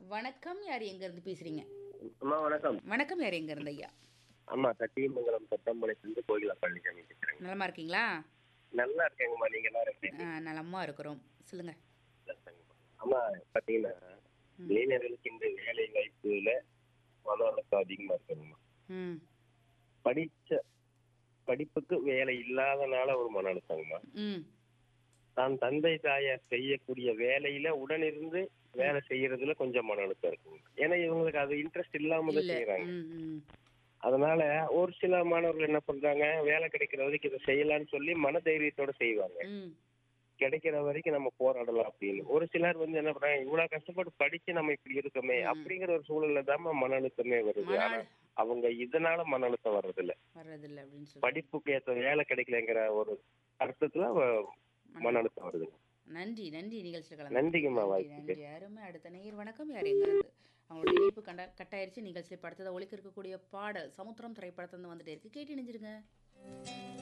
வணக்கம் யார் எங்க இருந்து பேசுறீங்க அம்மா வணக்கம் வணக்கம் யார் எங்க இருந்து ஐயா அம்மா சத்தியமங்கலம் தொட்டம்பளையிலிருந்து கோகிலா பழனிசாமி பேசுறேங்க நலமா இருக்கீங்களா நல்லா இருக்கேங்கம்மா நீங்க எல்லாரும் எப்படி ஆ, நலமா இருக்கிறோம் சொல்லுங்க இருக்கீங்க? அம்மா பாத்தீங்கன்னா இளைஞர்களுக்கு இந்த வேலை வாய்ப்புல மன அழுத்தம் அதிகமா இருக்குங்கம்மா ம் படிச்ச படிப்புக்கு வேலை இல்லாதனால ஒரு மன அழுத்தங்கம்மா ம் தான் தந்தை தாயார் செய்யக்கூடிய வேலையில உடனிருந்து வேலை செய்யறதுல கொஞ்சம் மன அழுத்தம் இருக்குங்க ஏன்னா இவங்களுக்கு அது இன்ட்ரெஸ்ட் இல்லாம தான் இல்ல செய்யறாங்க ம் ம் அதனால ஒரு சில மாணவர்கள் என்ன பண்றாங்க வேலை கிடைக்கிற வரைக்கும் இதை செய்யலாம்னு சொல்லி மன தைரியத்தோட செய்வாங்க ம் கிடைக்கிற வரைக்கும் நம்ம போராடலாம் அப்படின்னு ஒரு சிலர் வந்து என்ன பண்றாங்க இவ்வளவு கஷ்டப்பட்டு படிச்சு நம்ம இப்படி இருக்கோமே ம். அப்படிங்கிற ஒரு சூழல்ல தான் மன அழுத்தமே வருது மன ஆனா அழு- அவங்க இதனால மன அழுத்தம் வர்றது இல்ல வர்றதில்ல அப்படின்னு சொல்லி படிப்புக்கு ஏற்ற வேலை கிடைக்கலங்கிற ஒரு அர்த்தத்துல அவ- மன அழுத்தம் வருது நன்றி நன்றி நிகழ்ச்சியில் கலந்து நன்றிங்கம்மா நன்றி வாய்ப்புக்கு நன்றி அருமை அடுத்த நேயர் வணக்கம் யார் எங்க இருந்து அவங்களோட இணைப்பு கண்ட கட்டாயிருச்சு நிகழ்ச்சியில் படுத்ததை ஒழிக்க இருக்கக்கூடிய பாடல் சமுத்திரம் திரைப்படத்திலிருந்து வந்துட்டே இருக்கு கேட்டு இணைஞ்சிருங்க